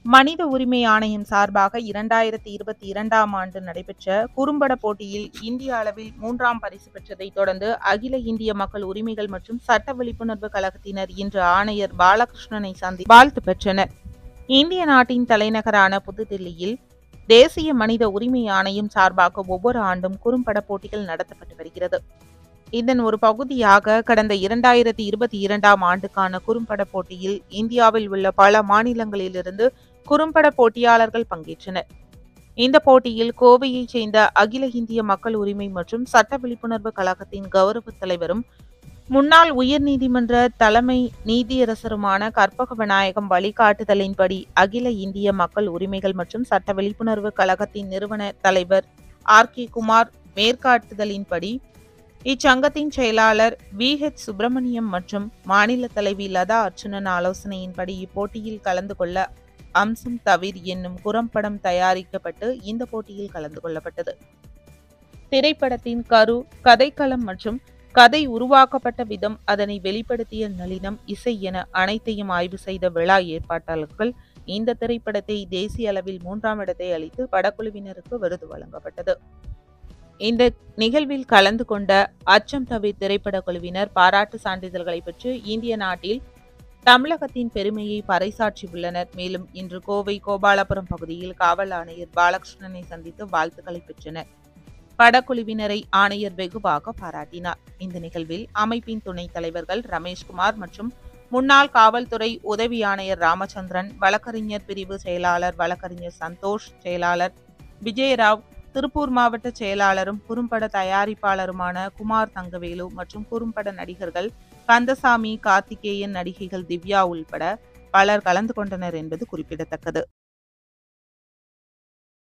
மனித உரிமை ஆணையம் சார்பாக இரண்டாயிரத்தி இருபத்தி இரண்டாம் ஆண்டு நடைபெற்ற குறும்பட போட்டியில் இந்திய அளவில் மூன்றாம் பரிசு பெற்றதைத் தொடர்ந்து அகில இந்திய மக்கள் உரிமைகள் மற்றும் சட்ட விழிப்புணர்வு கழகத்தினர் இன்று ஆணையர் பாலகிருஷ்ணனை சந்தி வாழ்த்து பெற்றனர் இந்திய நாட்டின் தலைநகரான புதுதில்லியில் தேசிய மனித உரிமை ஆணையம் சார்பாக ஒவ்வொரு ஆண்டும் குறும்பட போட்டிகள் நடத்தப்பட்டு வருகிறது இதன் ஒரு பகுதியாக கடந்த இரண்டாயிரத்தி இருபத்தி இரண்டாம் ஆண்டுக்கான குறும்பட போட்டியில் இந்தியாவில் உள்ள பல மாநிலங்களிலிருந்து குறும்பட போட்டியாளர்கள் பங்கேற்றனர் இந்த போட்டியில் கோவையைச் சேர்ந்த அகில இந்திய மக்கள் உரிமை மற்றும் சட்ட விழிப்புணர்வு கழகத்தின் கௌரவ தலைவரும் முன்னாள் உயர்நீதிமன்ற தலைமை நீதியரசருமான கற்பக விநாயகம் வழிகாட்டுதலின்படி அகில இந்திய மக்கள் உரிமைகள் மற்றும் சட்ட விழிப்புணர்வு கழகத்தின் நிறுவன தலைவர் ஆர் கே குமார் மேற்காட்டுதலின்படி இச்சங்கத்தின் செயலாளர் வி ஹெச் சுப்பிரமணியம் மற்றும் மாநில தலைவி லதா அர்ச்சுனன் ஆலோசனையின்படி இப்போட்டியில் கலந்து கொள்ள அம்சம் தவிர் என்னும் குறும்படம் தயாரிக்கப்பட்டு இந்த போட்டியில் கலந்து கொள்ளப்பட்டது திரைப்படத்தின் கரு கதைக்களம் மற்றும் கதை உருவாக்கப்பட்ட விதம் அதனை வெளிப்படுத்திய நளினம் இசை என அனைத்தையும் ஆய்வு செய்த விழா ஏற்பாட்டாளர்கள் இந்த திரைப்படத்தை தேசிய அளவில் மூன்றாம் இடத்தை அளித்து படக்குழுவினருக்கு விருது வழங்கப்பட்டது இந்த நிகழ்வில் கலந்து கொண்ட அச்சம் தவிர் திரைப்பட குழுவினர் பாராட்டு சான்றிதழ்களை பெற்று இந்திய நாட்டில் தமிழகத்தின் பெருமையை பறைசாற்றியுள்ளனர் மேலும் இன்று கோவை கோபாலபுரம் பகுதியில் காவல் ஆணையர் பாலகிருஷ்ணனை சந்தித்து வாழ்த்துக்களை பெற்றனர் படக்குழுவினரை ஆணையர் வெகுவாக பாராட்டினார் இந்த நிகழ்வில் அமைப்பின் துணைத் தலைவர்கள் ரமேஷ்குமார் மற்றும் முன்னாள் காவல்துறை உதவி ஆணையர் ராமச்சந்திரன் வழக்கறிஞர் பிரிவு செயலாளர் வழக்கறிஞர் சந்தோஷ் செயலாளர் விஜயராவ் திருப்பூர் மாவட்ட செயலாளரும் குறும்பட தயாரிப்பாளருமான குமார் தங்கவேலு மற்றும் குறும்பட நடிகர்கள் கந்தசாமி கார்த்திகேயன் நடிகைகள் திவ்யா உள்பட பலர் கலந்து கொண்டனர் என்பது குறிப்பிடத்தக்கது